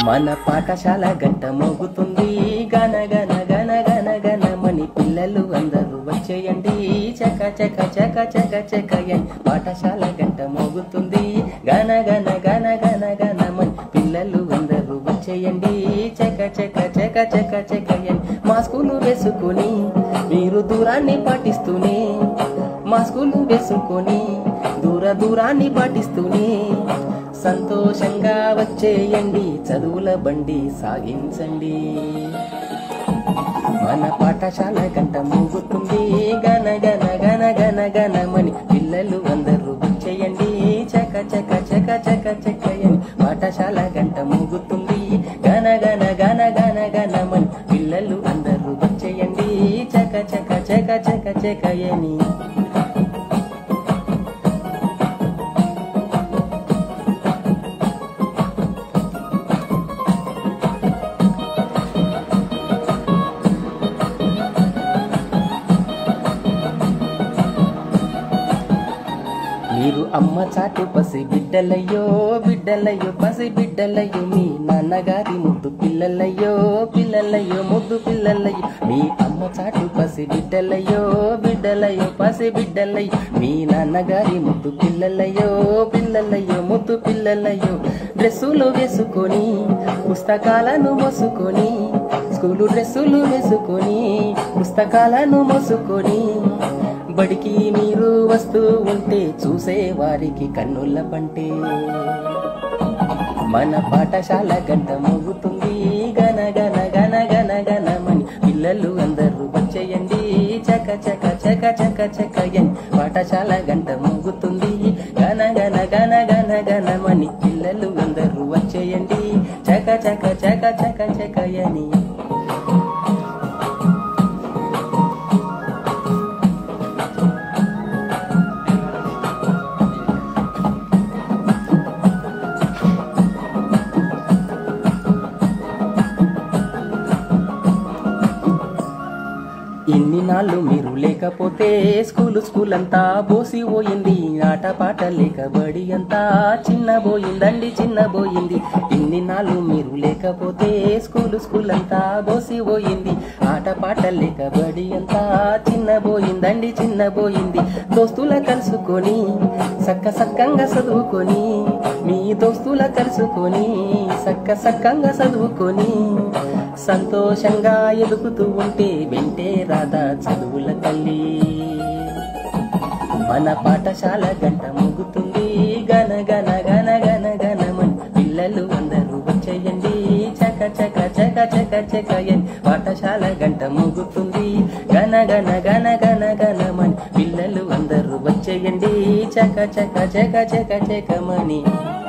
మన పాఠశాల గంట మోగుతుంది గన గన గన గన గనమని పిల్లలు అందరూ వచ్చేయండి చక చక చక చక చకయన్ పాఠశాల గంట మోగుతుంది గన గన గన గన గనమని పిల్లలు అందరూ వచ్చేయండి చక చక చక చక చకయన్ మాస్కులు వేసుకొని మీరు దూరాన్ని పాటిస్తూనే మాస్కులు వేసుకొని దూర దూరాన్ని పాటిస్తూనే సంతోషంగా వచ్చేయండి చదువుల బండి సాగించండి మన పాఠశాల గంట మోగుతుంది గన గన గన గన గనమని పిల్లలు అందరూ వచ్చేయండి చక చక చక చక చకయని పాఠశాల గంట మోగుతుంది గన గన గన గన గనమని పిల్లలు అందరూ వచ్చేయండి చక చక చక చక చకయని మీరు అమ్మ చాటు పసి బిడ్డలయ్యో బిడ్డలయ్యో పసి బిడ్డలయ్యో మీ నాన్నగారి ముద్దు పిల్లలయ్యో పిల్లలయ్యో ముద్దు పిల్లలయ్యో మీ అమ్మ చాటు పసి బిడ్డలయ్యో బిడ్డలయ్యో పసి బిడ్డలయ్యో మీ నాన్నగారి ముద్దు పిల్లలయ్యో పిల్లలయ్యో ముద్దు పిల్లలయ్యో డ్రెస్సులు వేసుకొని పుస్తకాలను మోసుకొని స్కూలు డ్రెస్సులు వేసుకొని పుస్తకాలను మోసుకొని బడికి మీరు వస్తూ ఉంటే చూసే వారికి కన్నుల పంటే మన పాఠశాల గంట మోగుతుంది గన గన గన గన గనమని పిల్లలు అందరూ వచ్చేయండి చక చక చక చక చకయన్ పాఠశాల గంట మోగుతుంది గన గన గన గన గనమని పిల్లలు అందరూ వచ్చేయండి చక చక చక చక చకయని ఇన్ని నాళ్ళు మీరు లేకపోతే స్కూలు స్కూల్ అంతా బోసి పోయింది ఆట పాట లేక బడి అంతా చిన్నబోయిందండి చిన్నబోయింది ఇన్ని నాళ్ళు మీరు లేకపోతే స్కూలు స్కూల్ అంతా బోసి పోయింది ఆట పాట లేక బడి అంతా చిన్నబోయిందండి చిన్నబోయింది దోస్తుల కలుసుకొని సక్క సక్కంగా చదువుకొని మీ దోస్తుల కలుసుకొని సక్క సక్కంగా చదువుకొని సంతోషంగా ఎదుగుతూ ఉంటే వెంటే రాదా చదువుల తల్లి మన పాఠశాల గంట ముగుతుంది గన గన గన గన గనమని పిల్లలు అందరూ వచ్చేయండి చక చక చక చక చకయన్ పాఠశాల గంట ముగుతుంది గన గన గన గన గనమని పిల్లలు అందరూ వచ్చేయండి చక చక చక చక చకమని